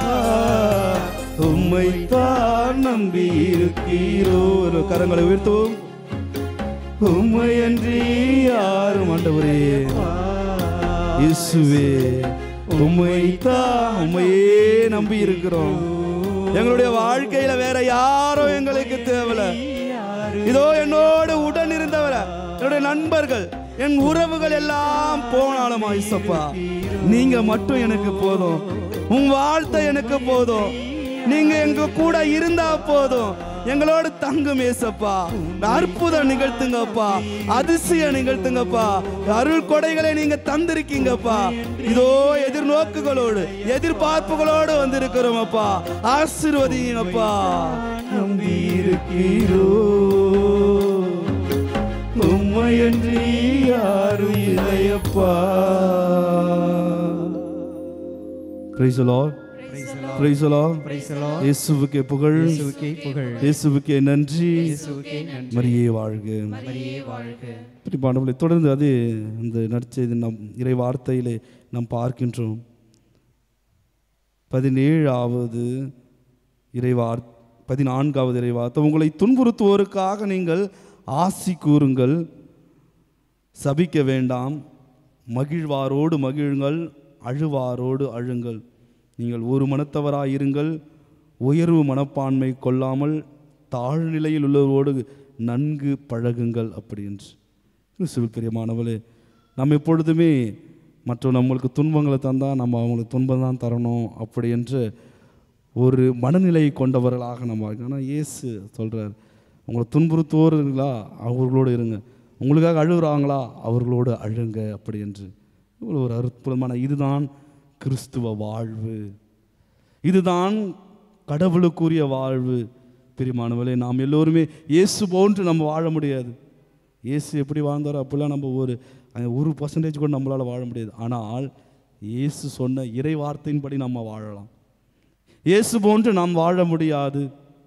உம்மை தான் நம்பி இருக்கீரோ கரங்களை உயர்த்துவோம் உம்மை அன்றி யாரும் ஆண்டவரே இயேசுவே உம்மை தான் உம்மையே நம்பி இருக்கிறோம் எங்களுடைய வாழ்க்கையில வேற யாரும் எங்களுக்கு தேவையில்ல இதோ என்னோடு உடன் இருந்தவர என்னுடைய நண்பர்கள் என் உறவுகள் எல்லாம் போனாலும் ஐசப்பா நீங்க மட்டும் எனக்கு போதும் உன் வாழ்த்தை எனக்கு போதும் நீங்க எங்க கூட இருந்தா போதும் எங்களோடு தங்கும் ஏசப்பா அற்புதம் நிகழ்த்துங்கப்பா அதிசயம் நிகழ்த்துங்கப்பா அருள் கொடைகளை நீங்க தந்திருக்கீங்கப்பா இதோ எதிர்நோக்குகளோடு எதிர்பார்ப்புகளோடு வந்திருக்கிறோம் அப்பா ஆசீர்வதிங்கப்பா நம்பி இருக்கீரோ உண்மையன்றி யாரும் இல்லையப்பா Praise the Lord. Praise the Lord. Praise the Lord. இயேசுவுக்கே புகழ் இயேசுவுக்கே புகழ் இயேசுவுக்கே நன்றி இயேசுவுக்கே நன்றி மரியே வாழ்க மரியே வாழ்க பிரிப்பானவர்களை தொடர்ந்து அது இந்த நற்செய்தி நம் இறை வார்த்தையிலே நாம் பார்க்கின்றோம் பதினேழாவது இறைவார் பதினான்காவது இறைவார்த்தை உங்களை துன்புறுத்துவோருக்காக நீங்கள் ஆசி கூறுங்கள் சபிக்க வேண்டாம் மகிழ்வாரோடு மகிழுங்கள் அழுவாரோடு அழுங்கள் நீங்கள் ஒரு மனத்தவராயிருங்கள் உயர்வு மனப்பான்மை கொள்ளாமல் தாழ்நிலையில் உள்ளவரோடு நன்கு பழகுங்கள் அப்படி என்று கிறிஸ்துவில் பிரியமானவளே நம்ம எப்பொழுதுமே மற்ற நம்மளுக்கு துன்பங்களை தந்தால் நம்ம அவங்களுக்கு துன்பம் தான் தரணும் அப்படி என்று ஒரு மனநிலை கொண்டவர்களாக நம்ம ஆனால் இயேசு சொல்கிறார் உங்களை துன்புறுத்துவோர்களா அவர்களோடு இருங்க உங்களுக்காக அழுகுறாங்களா அவர்களோடு அழுங்க அப்படி என்று இவ்வளோ ஒரு அற்புதமான இதுதான் கிறிஸ்துவ வாழ்வு இதுதான் கடவுளுக்குரிய வாழ்வு பிரிமானவளே நாம் எல்லோருமே இயேசு போன்று நம்ம வாழ முடியாது இயேசு எப்படி வாழ்ந்தாரோ அப்படிலாம் நம்ம ஒரு அந்த ஒரு பர்சன்டேஜ் கூட நம்மளால் வாழ முடியாது ஆனால் இயேசு சொன்ன இறை வார்த்தையின்படி நம்ம வாழலாம் இயேசு போன்று நாம் வாழ முடியாது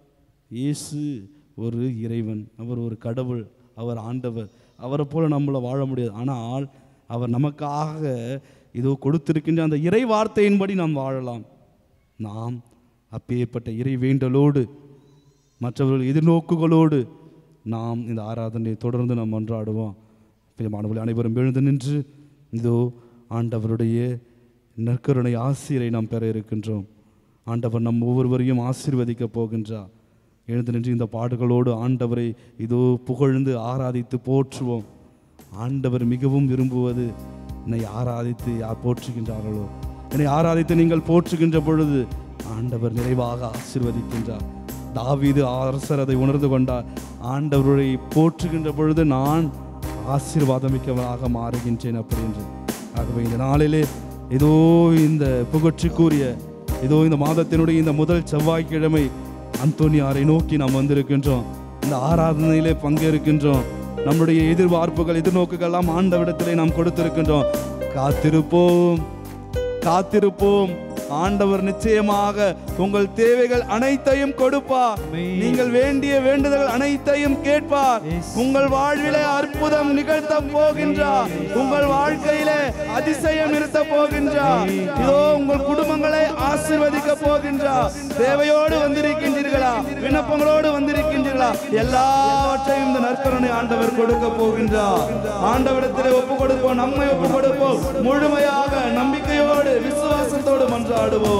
இயேசு ஒரு இறைவன் அவர் ஒரு கடவுள் அவர் ஆண்டவர் அவரை போல நம்மள வாழ முடியாது ஆனால் அவர் நமக்காக இதோ கொடுத்திருக்கின்ற அந்த இறை வார்த்தையின்படி நாம் வாழலாம் நாம் அப்பேற்பட்ட இறை வேண்டலோடு மற்றவர்கள் எதிர்நோக்குகளோடு நாம் இந்த ஆராதனையை தொடர்ந்து நாம் மன்றாடுவோம் பிரியமானவர்கள் அனைவரும் எழுந்து நின்று இதோ ஆண்டவருடைய நற்கருணை ஆசிரியரை நாம் பெற இருக்கின்றோம் ஆண்டவர் நம் ஒவ்வொருவரையும் ஆசீர்வதிக்கப் போகின்றார் எழுந்து நின்று இந்த பாடுகளோடு ஆண்டவரை இதோ புகழ்ந்து ஆராதித்து போற்றுவோம் ஆண்டவர் மிகவும் விரும்புவது என்னை ஆராதித்து யார் போற்றுகின்றார்களோ என்னை ஆராதித்து நீங்கள் போற்றுகின்ற பொழுது ஆண்டவர் நிறைவாக ஆசீர்வதிக்கின்றார் தாவீது அரசர் அதை உணர்ந்து கொண்டார் ஆண்டவரை போற்றுகின்ற பொழுது நான் ஆசீர்வாதமிக்கவனாக மாறுகின்றேன் அப்படி என்று ஆகவே இந்த நாளிலே ஏதோ இந்த புகழ்ச்சிக்குரிய இதோ இந்த மாதத்தினுடைய இந்த முதல் செவ்வாய்க்கிழமை அந்தோனியாரை நோக்கி நாம் வந்திருக்கின்றோம் இந்த ஆராதனையிலே பங்கேற்கின்றோம் நம்முடைய எதிர்பார்ப்புகள் எதிர்நோக்குகள் எல்லாம் ஆண்டவிடத்திலே நாம் கொடுத்திருக்கின்றோம் காத்திருப்போம் காத்திருப்போம் ஆண்டவர் நிச்சயமாக உங்கள் தேவைகள் அனைத்தையும் கொடுப்பார் நீங்கள் வேண்டிய வேண்டுதல் அனைத்தையும் கேட்பார் உங்கள் வாழ்விலே அற்புதம் நிகழ்த்த போகின்றார் உங்கள் வாழ்க்கையிலே அதிசயம் நிறுத்த போகின்றார் இதோ உங்கள் குடும்பங்களை ஆசீர்வதிக்க போகின்றார் தேவையோடு வந்திருக்கின்றீர்களா விண்ணப்பங்களோடு வந்திருக்கின்றீர்களா எல்லாவற்றையும் இந்த நற்கருணை ஆண்டவர் கொடுக்க போகின்றார் ஆண்டவரிடத்திலே ஒப்பு கொடுப்போம் நம்மை ஒப்பு கொடுப்போம் முழுமையாக நம்பிக்கையோடு விசுவாசத்தோடு மன்றாடுவோம்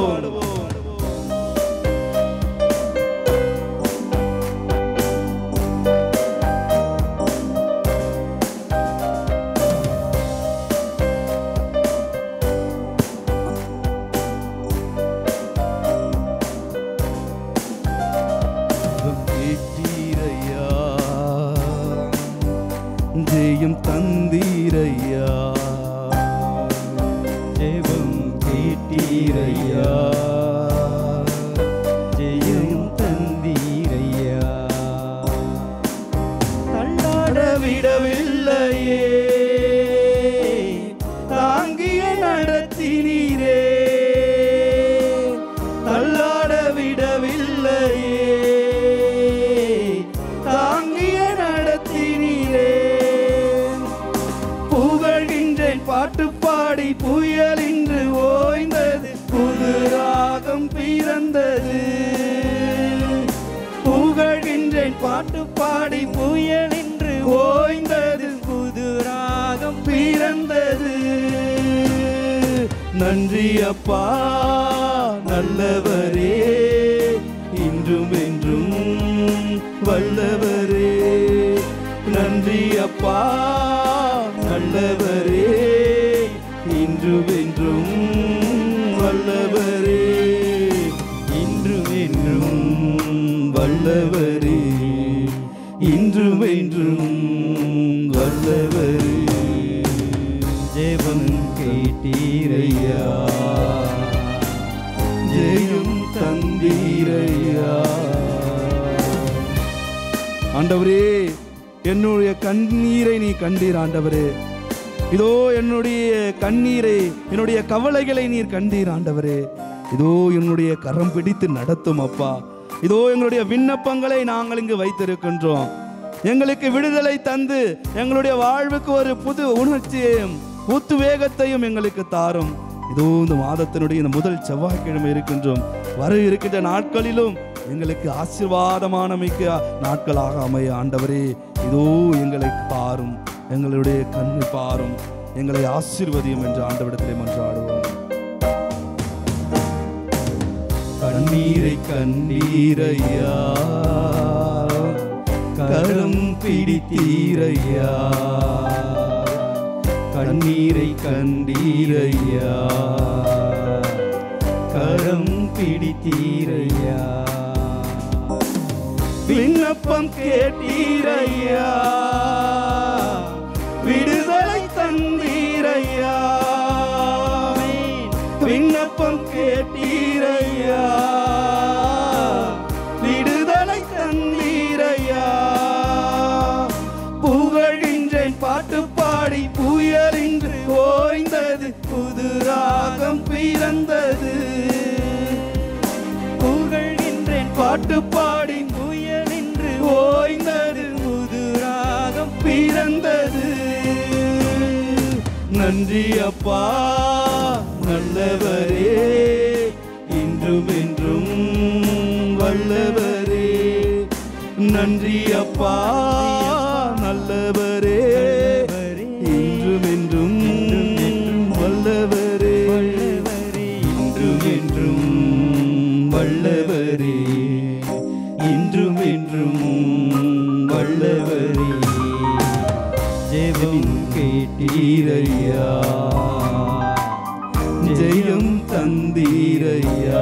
கேட்டீரையா ஜெயம் தந்தீரையா ஜெபம் கேட்டீரையா பிறந்தது புகழ்கின்றேன் பாட்டு பாடி புயல் என்று ஓய்ந்தது புது ராகம் பிறந்தது நன்றி அப்பா நல்லவரே இன்றும் என்றும் வல்லவரே நன்றி அப்பா நல்லவரே இன்றும் என்றும் வல்லவரே இன்றும் என்றும் வல்லவரே இன்றும் என்றும் வல்லவரே ஜெபம் கேட்டீரையா ஜெயம் தந்தீரையா ஆண்டவரே என்னுடைய கண்ணீரை நீ கண்டீர் ஆண்டவரே இதோ என்னுடைய கண்ணீரை என்னுடைய கவலைகளை நீர் கண்டீர் ஆண்டவரே இதோ என்னுடைய கரம் பிடித்து நடத்தும் அப்பா இதோ எங்களுடைய விண்ணப்பங்களை நாங்கள் இங்கு வைத்திருக்கின்றோம் எங்களுக்கு விடுதலை தந்து எங்களுடைய வாழ்வுக்கு ஒரு புது உணர்ச்சியையும் புத்து வேகத்தையும் எங்களுக்கு தாரும் இதோ இந்த மாதத்தினுடைய இந்த முதல் செவ்வாய்க்கிழமை இருக்கின்றோம் வர இருக்கின்ற நாட்களிலும் எங்களுக்கு ஆசீர்வாதமான மிக்க நாட்களாக அமைய ஆண்டவரே இதோ எங்களை பாரும் எங்களுடைய கண்ணு பாரும் எங்களை ஆசீர்வதியும் என்று ஆண்டவரிடத்திலே மன்றாடுவோம் கண்ணீரை கண்ணீரையா கரம் பிடித்தீரையா கண்ணீரை கண்டீரையா கரம் பிடித்தீரையா விண்ணப்பம் கேட்டீரையா விடுதலை தந்தீரையா விண்ணப்பம் கேட்டீரையா விடுதலை தந்தீரையா புகழ்கின்றேன் பாட்டு பாடி புயலின்று ஓய்ந்தது புது ராகம் பிறந்தது புகழ்கின்றேன் பாட்டு பாடி புயலின்று ஓய்ந்தது புது ராகம் பிறந்தது நன்றி அப்பா நல்லவரே இன்றும் என்றும் வல்லவரே நன்றி அப்பா நல்லவரே இன்றும் என்றும் வல்லவரே இன்றும் என்றும் வல்லவரே இன்றும் என்றும் வல்லவரே ஜெபம் கேட்டீரையா ஜெயம் தந்தீரையா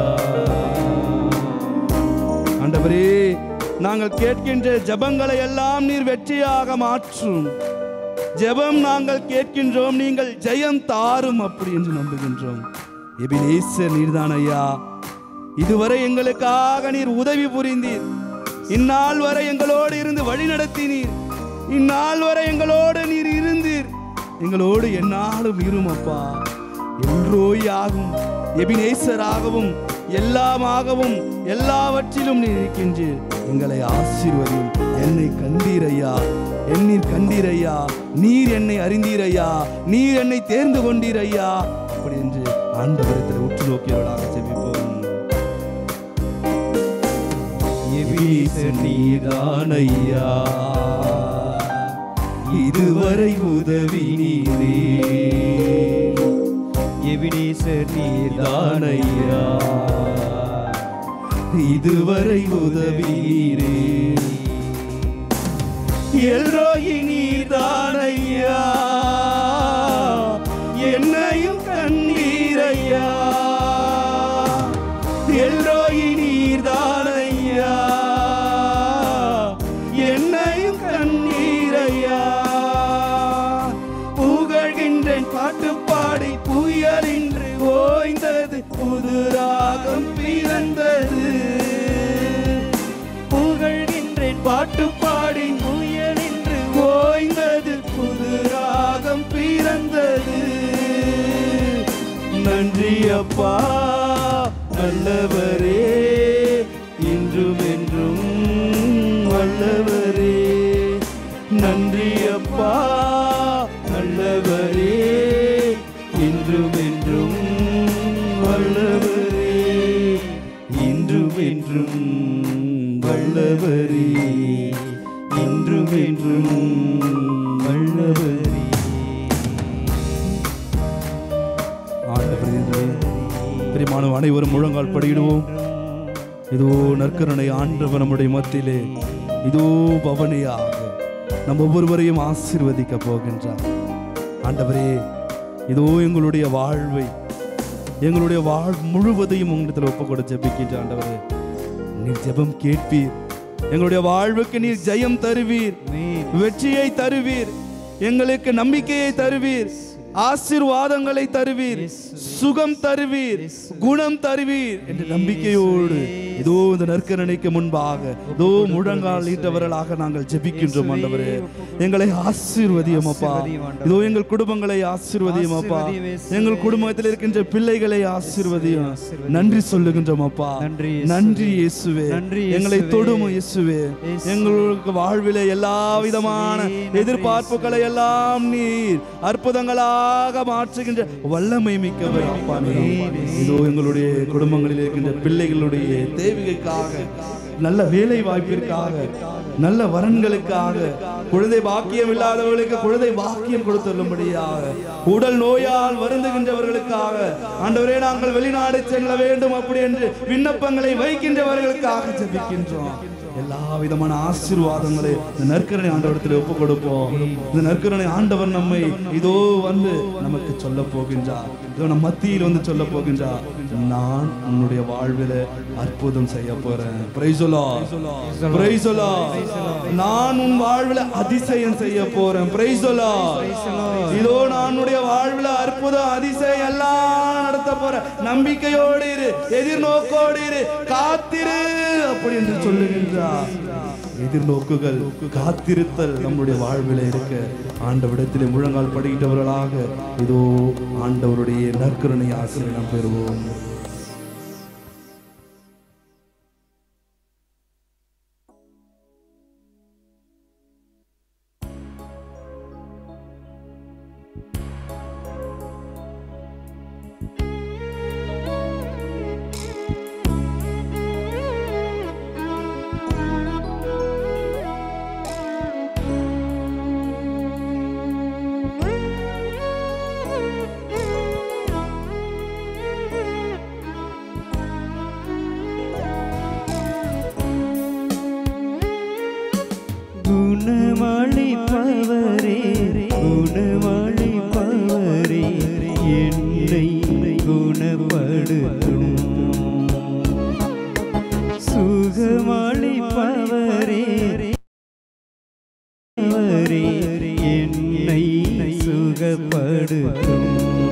ஆண்டவரே நாங்கள் கேட்கின்ற ஜெபங்களை எல்லாம் நீர் வெற்றியாக மாற்றும் ஜெபம் நாங்கள் கேட்கின்றோம் நீங்கள் ஜெயம் தாரும் அப்படி என்று நம்புகின்றோம் எபினேசர் நீர்தான் ஐயா இதுவரை எங்களுக்காக நீர் உதவி புரிந்தீர் இந்நாள் வரை எங்களோடு இருந்து வழி நடத்தினீர் இந்நாள் வரை எங்களோடு நீர் இருந்தீர் எங்களோடு எந்நாளும் இரும் அப்பா எல்ரோயாகும் எபினேசராகவும் எல்லாமாகவும் எல்லாவற்றிலும் நீர் இருக்கின்றீர் எங்களை ஆசீர்வதியும் என்னை கண்டீரையா என்னீர் கண்டீரையா நீர் என்னை அறிந்தீரையா நீர் என்னை தேர்ந்து கொண்டீரையா அப்படி என்று ஆண்டவரத்தில் உற்று நோக்கியவர்களாக செபிப்போம் எபீசர் நீதானையா இதுவரை உதவி நீரே எபினீசர் நீதானையா இதுவரை உதவி நீரே எல்ரோயி நீதானையா என்னையும் கண்ணீரையா எல்ரோயி நீர்தானையா என்னையும் கண்ணீரையா புகழ்கின்றேன் பாட்டு பாடி புயலின்று ஓய்ந்தது புது ராகம் பிறந்தது புகழ்கின்றேன் பாட்டு பாடி புயலின்று ஓய்ந்தது புது ராகம் பிறந்தது நன்றி அப்பா நல்லவரே இன்றும் என்றும் வல்லவரே நன்றி அப்பா நல்லவரே இன்றும் என்றும் வல்லவரே என்றும் வல்லவரே இன்றும் என்றும் வல்லவரே ஆண்டவரே பிரியமானவ அனைவரும் முழங்கால் படியிடுவோம் இதோ நற்கருணை ஆண்டவர் நம்முடைய மத்தியிலே இதோ பவனியாக நம் ஒவ்வொருவரையும் ஆசீர்வதிக்க போகின்றார் ஆண்டவரே இதோ எங்களுடைய வாழ்வை எங்களுடைய வாழ் முழுவதையும் உங்களிடத்தில் ஒப்பு கூட ஜெபிக்கின்ற ஆண்டவரே நீர் ஜெபம் கேட்பீர் எங்களுடைய வாழ்வுக்கு நீர் ஜெயம் தருவீர் வெற்றியை தருவீர் எங்களுக்கு நம்பிக்கையை தருவீர் ஆசீர்வாதங்களை தருவீர் சுகம் தருவீர் குணம் தருவீர் என்ற நம்பிக்கையோடு இதோ இந்த நற்கரணைக்கு முன்பாக இதோ முழங்கால் ஈட்டவர்களாக நாங்கள் ஜெபிக்கின்றோம் ஆண்டவரே எங்களை ஆசீர்வதியும் அப்பா இதோ எங்கள் குடும்பங்களை ஆசீர்வதியும் அப்பா எங்கள் குடும்பத்தில் இருக்கின்ற பிள்ளைகளை ஆசீர்வதியும் நன்றி சொல்லுகின்றோம் அப்பா நன்றி நன்றி இயேசுவே நன்றி எங்களை இயேசுவே. தொடும் இயேசுவே எங்களுக்கு வாழ்விலே எல்லா விதமான எதிர்பார்ப்புகளை எல்லாம் நீர் அற்புதங்களாக மாற்றுகின்ற வல்லமை மிக்கவர் அப்பா நீர். இதோ எங்களுடைய குடும்பங்களில் இருக்கின்ற பிள்ளைகளுடைய தேவைக்காக நல்ல வேலை வாய்ப்பிற்காக நல்ல வரன்களுக்காக குழந்தை பாக்கியம் இல்லாதவர்களுக்கு குழந்தை பாக்கியம் கொடுத்துள்ளும்படியாக உடல் நோயால் வருந்துகின்றவர்களுக்காக ஆண்டவரே நாங்கள் வெளிநாடு செல்ல வேண்டும் அப்படி என்று விண்ணப்பங்களை வைக்கின்றவர்களுக்காக ஜெபிக்கின்றோம் எல்லா விதமான ஆசீர்வாதங்களை இந்த நற்கரணை ஆண்டவரத்தில் ஒப்பு கொடுப்போம் இந்த நற்கரணை ஆண்டவர் நம்மை இதோ வந்து நமக்கு சொல்ல போகின்றார் இதோ நம் மத்தியில் வந்து சொல்ல போகின்றார் நான் உன்னுடைய வாழ்வில அற்புதம் செய்ய போறேன் பிரைசோலா பிரைசோலா நான் உன் வாழ்வில அதிசயம் செய்ய போறேன் பிரைசோலா இதோ நான் உன்னுடைய வாழ்வில அற்புதம் அதிசயம் எல்லாம் நடத்த போறேன் நம்பிக்கையோடு இரு எதிர்நோக்கோடு இரு காத்திரு அப்படி என்று சொல்லுகின்றார் எதிர்நோக்குகள் காத்திருத்தல் நம்முடைய வாழ்வில இருக்க ஆண்டவிடத்திலே முழங்கால் படுகிட்டவர்களாக இதோ ஆண்டவருடைய நற்கருணை ஆசிரியம் பெறுவோம் குணமளிப்பவரே குணமளிப்பவரே என்னை குணப்படுத்தும் சுகமளிப்பவரே அவரே என்னை சுகப்படுத்தும்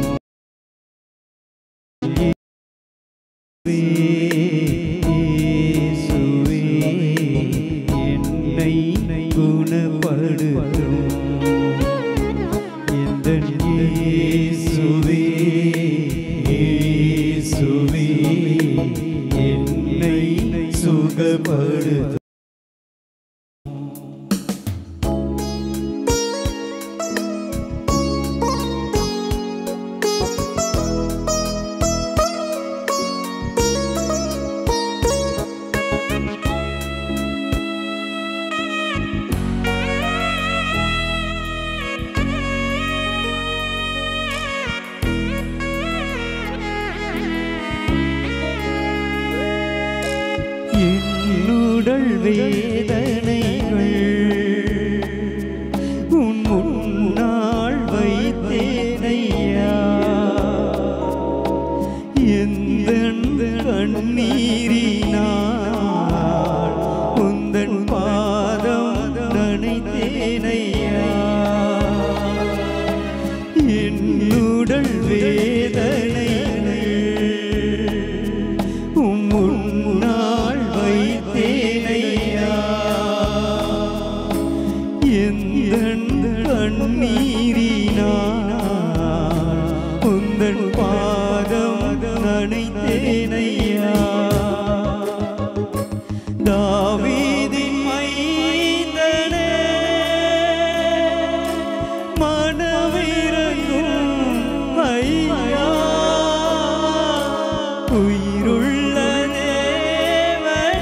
இயேசுவே, என்னை குணப்படுத்தும் எந்தன் இயேசுவே, இயேசுவே, என்னை சுகப்படுத்தும் என்னுடல் வேதனைகள் உன் முன்னாள் வைத்தேனையா எந்த கண்ணீரினால் உந்தன் பாதம் நனைத்தேனையா என்னுடல் வேதனைகள் உம் முன்னால் வைத்தேனையா எந்த கண்ணீரினால் உந்தன் பாதம் நனைத்தேனையா தாவீதின் மைந்தனே மனமிரங்கும் ஐயா உயிருள்ள தேவனே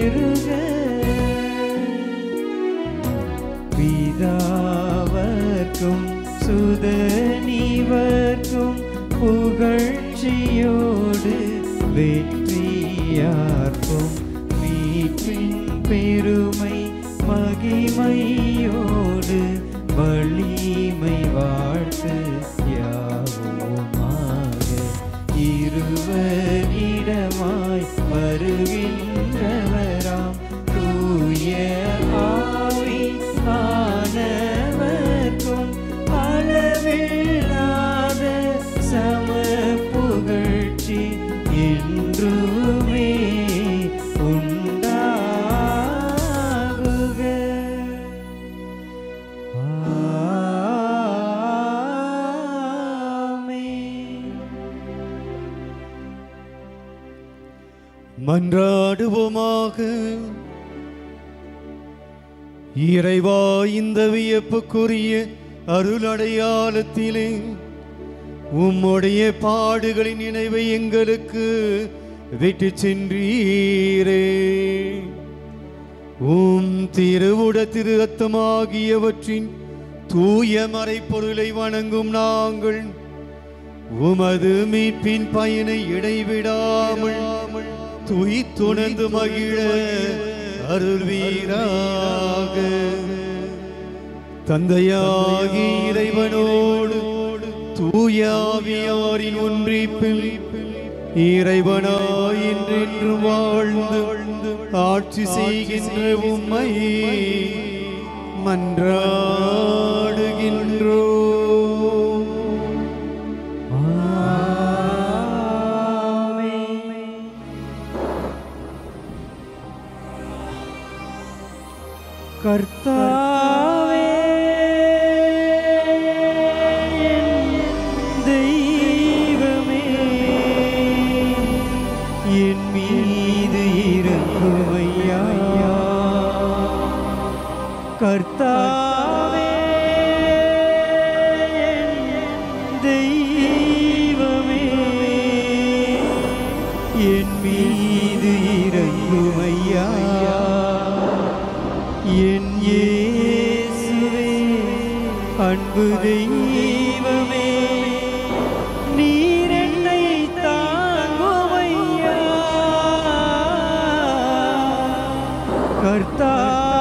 பிதாவர்க்கும் சுதனிவர்க்கும் புகழ்ச்சியோடு வெற்றியார்க்கும் மீட்பின் பெருமை மகிமையோடு வலிமை வாழ்த்து யாவோமாக இருவரிடமாய் வருகின்றவராம் தூய ஆவி ஆனவர்க்கும் அளவில்லாத சம புகழ்ச்சி என்றுமே உண்டாகுக ஆமென். மன்றாடுவோமாக இறைவா இந்த வியப்புக்குரிய அருளடையாளத்திலே உம்முடைய பாடுகளின் நினைவை எங்களுக்கு விட்டு சென்றீரே உம் திருவுட திரு ரத்தமாகியவற்றின் தூய மறைப்பொருளை வணங்கும் நாங்கள் உமது மீட்பின் பயனை இடைவிடாமல் துய்த்துணர்ந்து மகிழ அருள்வீராக தந்தையாகி இறைவனோடு தூயாவியாரின் ஒன்றிப்பில் இறைவனாய் என்றென்றும் வாழ்ந்து ஆட்சி செய்கின்ற உம்மை மன்றாடுகின்றோம் கர்த்தாவே என் தெய்வமே என் மீது இறங்குமையா கர்த்தாவே என் தெய்வமே என் மீது இறங்குமையா என் இயேசுவே அன்பு தெய்வமே நீர் என்னை தாங்குமையா கர்த்தாவே